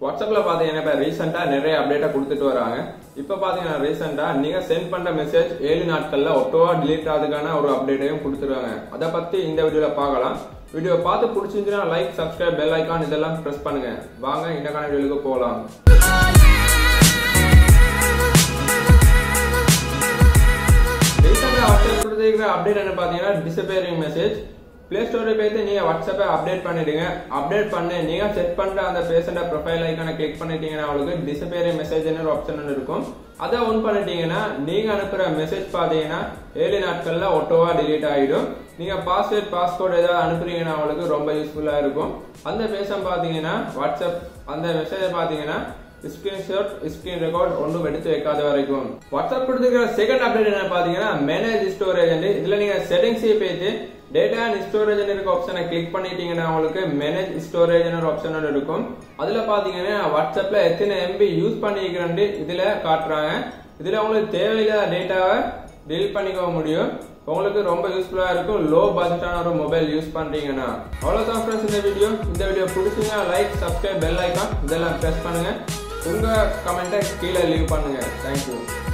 வாட்ஸ்அப்பில் பார்த்தீங்கன்னா இப்போ ரீசெண்டாக நிறைய அப்டேட்டை கொடுத்துட்டு வராங்க இப்போ பார்த்தீங்கன்னா ரீசெண்டாக நீங்கள் சென்ட் பண்ணுற மெசேஜ் ஏழு நாட்களில் ஒட்டோவா டிலீட் ஆகுதுக்கான ஒரு அப்டேட்டையும் கொடுத்துருவாங்க அதை பற்றி இந்த வீடியோவில் பார்க்கலாம் வீடியோ பார்த்து பிடிச்சிருந்துச்சுன்னா லைக் சப்ஸ்கிரைப் பெல் ஐக்கான் இதெல்லாம் ப்ரெஸ் பண்ணுங்க வாங்க இந்த வீடியோக்கு போகலாம் ரீசெண்டாக வாட்ஸ்அப் கொடுத்துருக்கிற அப்டேட் என்ன பார்த்தீங்கன்னா டிசப்பேரிங் மெசேஜ் பிளே ஸ்டோரை போயிட்டு நீங்கள் வாட்ஸ்அப்பை அப்டேட் பண்ணிடுங்க அப்டேட் பண்ணி நீங்கள் செட் பண்ணுற அந்த பேஷண்ட ப்ரொஃபைல் ஐக்கான கிளிக் பண்ணிட்டீங்கன்னா அவங்களுக்கு டிசப்பேரிங் மெசேஜ்னு ஒரு ஆப்ஷன் இருக்கும் அதை ஒன் பண்ணிட்டீங்கன்னா நீங்கள் அனுப்புகிற மெசேஜ் பார்த்தீங்கன்னா ஏழு நாட்களில் ஒட்டோவா டிலீட் ஆகிடும் நீங்கள் பாஸ்வேர்ட் பாஸ்கோட் ஏதாவது அனுப்புறீங்கன்னா அவங்களுக்கு ரொம்ப யூஸ்ஃபுல்லாக இருக்கும் அந்த பேஷன் பார்த்தீங்கன்னா வாட்ஸ்அப் அந்த மெசேஜை பார்த்தீங்கன்னா ஸ்கிரீன்ஷாட் ஸ்கிரீன் ரெக்கார்ட் ஒன்றும் எடுத்து வைக்காத வரைக்கும் வாட்ஸ்அப் கொடுத்துருக்கிற செகண்ட் அப்டேட் என்ன பாத்தீங்கன்னா மேனேஜ் ஸ்டோரேஜ் இதுல நீங்க செட்டிங்ஸ் போயிட்டு டேட்டா அண்ட் ஸ்டோரேஜ் இருக்க ஆப்ஷனை கிளிக் பண்ணிட்டீங்கன்னா உங்களுக்கு மேனேஜ் ஸ்டோரேஜ் ஒரு ஆப்ஷன் இருக்கும் அதுல பாத்தீங்கன்னா வாட்ஸ்அப்ல எத்தனை எம்பி யூஸ் பண்ணிக்கிறேன் இதுல காட்டுறாங்க இதுல உங்களுக்கு தேவையில்லாத டேட்டாவை டெலிட் பண்ணிக்க முடியும் உங்களுக்கு ரொம்ப யூஸ்ஃபுல்லா இருக்கும் லோ பட்ஜெட்டான ஒரு மொபைல் யூஸ் பண்றீங்கன்னா அவ்வளவுதான் ஃப்ரெண்ட்ஸ் இந்த வீடியோ இந்த வீடியோ பிடிச்சிங்க லைக் சப்ஸ்கிரைப் பெல் ஐக்கான் இதெல்லாம் ப்ரெஸ் பண்ணுங்க உங்க கமெண்ட்டை கீழே லீவ் பண்ணுங்க தேங்க்யூ